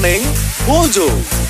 Morning Mojo.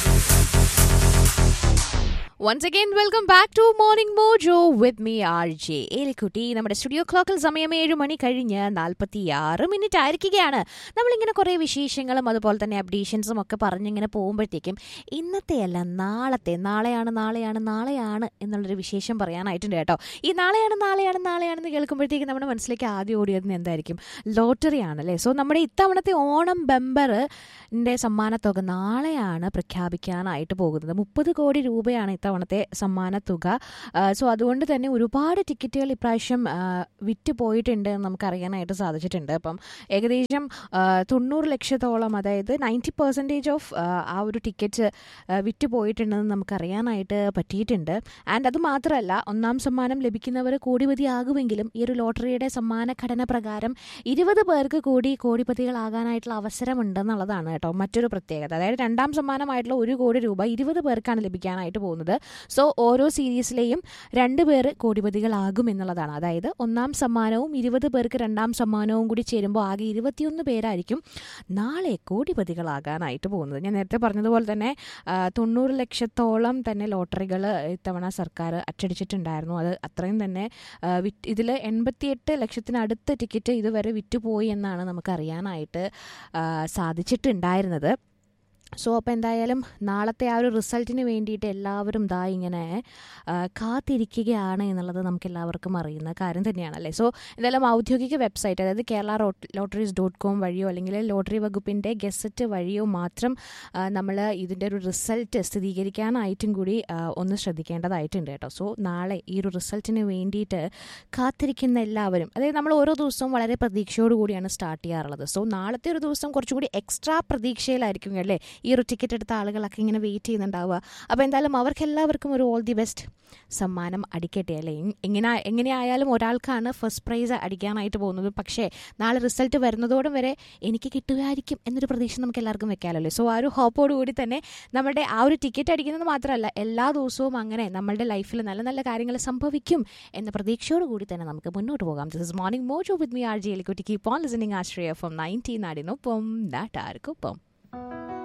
Once again welcome back to morning mojo with me R J Elikkutty നമ്മുടെ studio ക്ലോക്കിൽ സമയം ഏഴ് മണി കഴിഞ്ഞ് നാൽപ്പത്തി ആറ് മിനിറ്റ് ആയിരിക്കുകയാണ് നമ്മളിങ്ങനെ കുറേ വിശേഷങ്ങളും അതുപോലെ തന്നെ അപ്ഡേഷൻസും ഒക്കെ പറഞ്ഞിങ്ങനെ പോകുമ്പോഴത്തേക്കും ഇന്നത്തെയല്ല നാളത്തെ നാളെയാണ് നാളെയാണ് നാളെയാണ് എന്നുള്ളൊരു വിശേഷം പറയാനായിട്ടുണ്ട് കേട്ടോ ഈ നാളെയാണ് നാളെയാണ് നാളെയാണെന്ന് കേൾക്കുമ്പോഴത്തേക്കും നമ്മുടെ മനസ്സിലേക്ക് ആദ്യം ഓടിയത് എന്തായിരിക്കും ലോട്ടറി ആണല്ലേ സോ നമ്മുടെ ഇത്തവണത്തെ ഓണം ബെമ്പറിൻ്റെ സമ്മാനത്തുക നാളെയാണ് പ്രഖ്യാപിക്കാനായിട്ട് പോകുന്നത് മുപ്പത് കോടി രൂപയാണ് ഇത്തവണത്തെ സമ്മാനത്തുക സോ അതുകൊണ്ട് തന്നെ ഒരുപാട് ടിക്കറ്റുകൾ ഇപ്രാവശ്യം ആ, വിറ്റ് പോയിട്ടുണ്ട് എന്ന് നമുക്ക് അറിയാനായിട്ട് സാധിച്ചിട്ടുണ്ട് അപ്പം ഏകദേശം ആ, തൊണ്ണൂറ് ലക്ഷത്തോളം അതായത് നയൻറ്റി പെർസെൻറ്റേജ് ഓഫ് ആ ഒരു ടിക്കറ്റ് വിറ്റ് പോയിട്ടുണ്ടെന്ന് നമുക്ക് അറിയാനായിട്ട് പറ്റിയിട്ടുണ്ട് ആൻഡ് അത് മാത്രമല്ല ഒന്നാം സമ്മാനം ലഭിക്കുന്നവർ കോടിപതിയാകുമെങ്കിലും ഈ ഒരു ലോട്ടറിയുടെ സമ്മാന ഘടന പ്രകാരം ഇരുപത് പേർക്ക് കൂടി കോടിപതികളാകാനായിട്ടുള്ള അവസരമുണ്ടെന്നുള്ളതാണ് കേട്ടോ മറ്റൊരു പ്രത്യേകത അതായത് രണ്ടാം സമ്മാനമായിട്ടുള്ള ഒരു കോടി രൂപ ഇരുപത് പേർക്കാണ് ലഭിക്കാനായിട്ട് പോകുന്നത് സോ ഓരോ സീരീസിലെയും രണ്ട് പേർ കോടിപതികളാകും എന്നുള്ളതാണ് അതായത് ഒന്നാം സമ്മാനവും ഇരുപത് പേർക്ക് രണ്ടാം സമ്മാനവും കൂടി ചേരുമ്പോൾ ആകെ ഇരുപത്തിയൊന്ന് പേരായിരിക്കും നാളെ കോടിപതികളാകാനായിട്ട് പോകുന്നത് ഞാൻ നേരത്തെ പറഞ്ഞതുപോലെ തന്നെ ആ, തൊണ്ണൂറ് ലക്ഷത്തോളം തന്നെ ലോട്ടറികൾ ഇത്തവണ സർക്കാർ അച്ചടിച്ചിട്ടുണ്ടായിരുന്നു അത് അത്രയും തന്നെ ഇതിൽ എൺപത്തിയെട്ട് ലക്ഷത്തിനടുത്ത് ടിക്കറ്റ് ഇതുവരെ വിറ്റുപോയി എന്നാണ് നമുക്കറിയാനായിട്ട് ആ, സാധിച്ചിട്ടുണ്ടായിരുന്നത് സോ അപ്പോൾ എന്തായാലും നാളത്തെ ആ ഒരു റിസൾട്ടിന് വേണ്ടിയിട്ട് എല്ലാവരും ദാ ഇങ്ങനെ ആ, കാത്തിരിക്കുകയാണ് എന്നുള്ളത് നമുക്ക് എല്ലാവർക്കും അറിയുന്ന കാര്യം തന്നെയാണല്ലേ സോ എന്തായാലും ഔദ്യോഗിക വെബ്സൈറ്റ് അതായത് കേരള ലോട്ടറീസ് ഡോട്ട് കോം വഴിയോ അല്ലെങ്കിൽ ലോട്ടറി വകുപ്പിൻ്റെ ഗസറ്റ് വഴിയോ മാത്രം നമ്മൾ ഇതിൻ്റെ ഒരു റിസൾട്ട് സ്ഥിരീകരിക്കാനായിട്ടും കൂടി ആ, ഒന്ന് ശ്രദ്ധിക്കേണ്ടതായിട്ടുണ്ട് കേട്ടോ സോ നാളെ ഈ ഒരു റിസൾട്ടിന് വേണ്ടിയിട്ട് കാത്തിരിക്കുന്ന എല്ലാവരും അതായത് നമ്മൾ ഓരോ ദിവസവും വളരെ പ്രതീക്ഷയോട് കൂടിയാണ് സ്റ്റാർട്ട് ചെയ്യാറുള്ളത് സോ നാളത്തെ ഒരു ദിവസം കുറച്ചുകൂടി എക്സ്ട്രാ പ്രതീക്ഷയിലായിരിക്കും അല്ലേ ഈ ഒരു ടിക്കറ്റ് എടുത്ത ആളുകളൊക്കെ ഇങ്ങനെ വെയിറ്റ് ചെയ്യുന്നുണ്ടാവുക അപ്പോൾ എന്തായാലും അവർക്ക് എല്ലാവർക്കും ഒരു ഓൾ ദി ബെസ്റ്റ് സമ്മാനം അടിക്കട്ടെ അല്ലേ ഇ- എങ്ങനെ എങ്ങനെയായാലും ഒരാൾക്കാണ് ഫസ്റ്റ് പ്രൈസ് അടിക്കാനായിട്ട് പോകുന്നത് പക്ഷേ നാളെ റിസൾട്ട് വരുന്നതോടും വരെ എനിക്ക് കിട്ടുമായിരിക്കും എന്നൊരു പ്രതീക്ഷ നമുക്ക് എല്ലാവർക്കും വെക്കാമല്ലോ സോ ആ ഒരു ഹോപ്പോട് കൂടി തന്നെ നമ്മുടെ ആ ഒരു ടിക്കറ്റ് അടിക്കുന്നത് മാത്രമല്ല എല്ലാ ദിവസവും അങ്ങനെ നമ്മളുടെ ലൈഫിൽ നല്ല നല്ല കാര്യങ്ങൾ സംഭവിക്കും എന്ന പ്രതീക്ഷയോട് കൂടി തന്നെ നമുക്ക് മുന്നോട്ട് പോകാം this is morning mojo with me R J Elikkutty keep on listening Ashraya from nineteen നാടിനൊപ്പം നാട്ടാർക്കൊപ്പം